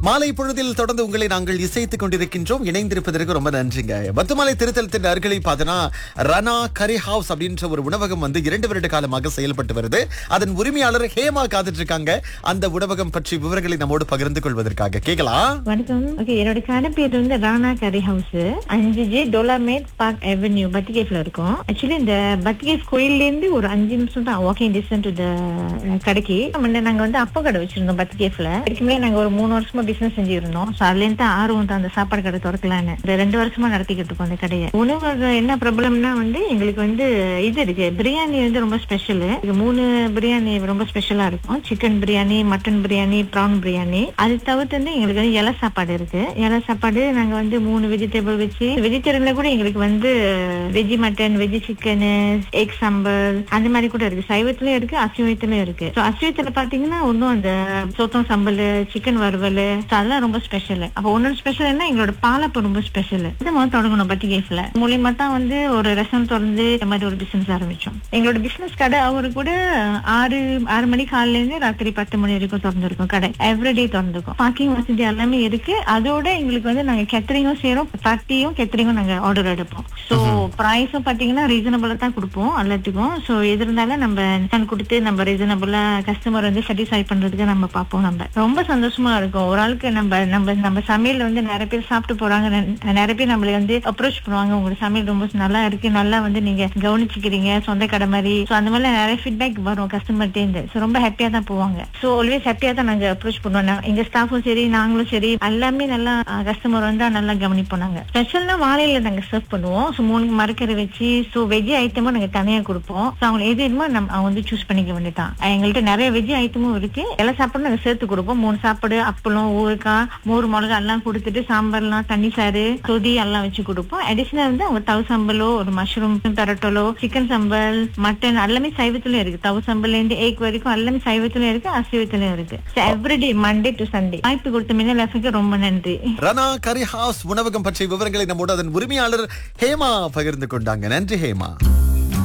மாலை பொழுதில் தொடர்ந்து உங்களை நாங்கள் இசைத்துக் கொண்டிருக்கின்றோம் இணைந்திருப்பதற்கு ரொம்ப நன்றிங்க பத்துமலை திருத்தலத்தின் அருகிலை பார்த்தனா ரனா கரி ஹவுஸ் அப்படின்ற ஒரு உணவகம் வந்து இரண்டு வருட காலமாக செயல்பட்டு வருது அதன் உரிமையாளர் ஹேமா காத்துட்டு இருக்காங்க அந்த உணவகம் பற்றி விவரங்களை நம்மோடு பகிர்ந்து கொள்வதற்காக கேட்கலாம் வணக்கம் ஓகே என்னோட கடை பேர் வந்து ராணா கரி ஹவுஸ் அஞ்சு ஜே டோலாமேட் பார்க் அவென்யூ பத்திகேஃப்ல இருக்கும் ஆக்சுவலி இந்த பத்திகேஃப் கோயில்ல இருந்து ஒரு அஞ்சு நிமிஷம் தான் வாக்கிங் டிஸ்டன்ஸ் டு கடைக்கு முன்ன நாங்க வந்து அப்பா கடை வச்சிருந்தோம் பத்திகேஃப்ல இதுக்குமே நாங்க ஒரு மூணு வருஷமா பிசினஸ் செஞ்சிருந்தோம் ஸோ அதுல இருந்து தான் ஆர்வம் தான் அந்த சாப்பாடு கடை திறக்கலான்னு இந்த ரெண்டு வருஷமா நடத்திக்கிட்டு இருக்கோம் அந்த கடையை உணவு என்ன ப்ராப்ளம்னா வந்து எங்களுக்கு வந்து இது இருக்கு பிரியாணி வந்து ரொம்ப ஸ்பெஷல் மூணு பிரியாணி ரொம்ப ஸ்பெஷலா இருக்கும் chicken biryani mutton biryani prawn biryani அது தவிர்த்து வந்து எங்களுக்கு வந்து இலை சாப்பாடு இருக்கு இலை சாப்பாடு நாங்க வந்து மூணு வெஜிடபிள் வச்சு வெஜிடேரியன்ல கூட எங்களுக்கு வந்து veggie mutton veggie chicken egg sambal அந்த மாதிரி கூட இருக்கு சைவத்திலயும் இருக்கு அசைவத்திலயும் இருக்கு ஸோ அசைவத்துல பாத்தீங்கன்னா ஒன்னும் அந்த சோத்தம் சம்பல் சிக்கன் வறுவல் so அதெல்லாம் ரொம்ப ஸ்பெஷல் அப்போ ஒன்னொரு ஸ்பெஷல் என்ன எங்களோட பாலப்பம் ரொம்ப ஸ்பெஷல் இது முதல்ல தொடங்கணும் பட்டி கேஃப்ல மூலியமா தான் வந்து ஒரு ரெஸ்டாரண்ட் திறந்து இந்த மாதிரி ஒரு பிசினஸ் ஆரம்பிச்சோம் எங்களோட பிசினஸ் கடை அவரு கூட ஆறு ஆறு மணி காலையில இருந்து ராத்திரி பத்து மணி வரைக்கும் திறந்திருக்கும் கடை எவ்ரிடே திறந்திருக்கும் பார்க்கிங் வசதி எல்லாமே இருக்கு அதோட எங்களுக்கு வந்து நாங்க கெத்தரிங்கும் செய்யறோம் பார்ட்டியும் கெத்தரிங்கும் நாங்க ஆர்டர் எடுப்போம் சோ பிரைஸும் பாத்தீங்கன்னா ரீசனபிளா தான் கொடுப்போம் எல்லாத்துக்கும் சோ எது இருந்தாலும் நம்ம discount கொடுத்து நம்ம ரீசனபிளா கஸ்டமர் வந்து சாட்டிஸ்ஃபை பண்றதுக்கு நம்ம பார்ப்போம் நம்ம ரொம்ப சந்தோஷமா இருக்கும் ஒரு ஆளுக்கு நம்ம நம்ம நம்ம சமையல் வந்து நிறைய பேர் சாப்பிட்டு போறாங்க நெ- நிறைய பேர் நம்மள வந்து அப்ரோச் பண்ணுவாங்க உங்களோட சமையல் ரொம்ப நல்லா இருக்கு நல்லா வந்து நீங்க கவனிச்சுக்கிறீங்க சொந்த கடை மாதிரி சோ அந்த மாதிரி நிறைய ஃபீட்பேக் வரும் கஸ்டமர் இருந்து சோ ரொம்ப ஹாப்பியா தான் போவாங்க சோ ஆல்வேஸ் ஹாப்பியா தான் நாங்க அப்ரோச் பண்ணுவோம் நான் எங்க ஸ்டாஃபும் சரி நாங்களும் சரி எல்லாமே நல்லா கஸ்டமர் வந்தா நல்லா கவனிப்போம் நாங்க ஸ்பெஷல்னா வாழையில நாங்க சர்வ் பண்ணுவோம் சோ மூணு மரக்கறி வச்சு சோ வெஜ் ஐட்டமும் நாங்க தனியா கொடுப்போம் சோ அவங்க எது வேணுமோ நம்ம அவங்க வந்து சூஸ் பண்ணிக்க வேண்டியதான் எங்கள்கிட்ட நிறைய வெஜ் ஐட்டமும் இருக்கு எல்லா சாப்பாடும் நாங்க சேர்த்து கொடுப்போம் மூணு சாப்பாடு அப்பளம் ஊறுகாய் மோர் மிளகா எல்லாம் கொடுத்துட்டு சாம்பார்லாம் தண்ணி சாறு சொதி எல்லாம் வச்சு கொடுப்போம் அடிஷனல் வந்து அவங்க தவு சம்பலோ ஒரு மஷ்ரூம் பெரட்டலோ சிக்கன் சம்பல் மட்டன் எல்லாமே சைவத்திலும் இருக்கு தவு சம்பல்ல இருந்து ஏக் வரைக்கும் எல்லாமே சைவத்திலும் இருக்கு அசைவத்திலும் இருக்கு எவ்ரிடே மண்டே டு சண்டே வாய்ப்பு கொடுத்த மின்னல் எஃப்க்கு ரொம்ப நன்றி ரனா கரி ஹவுஸ் உணவகம் பற்றிய விவரங்களை நம்மோடு அதன் உரிமையாளர் ஹேமா பகிர்ந்து கொண்டாங்க நன்றி ஹேமா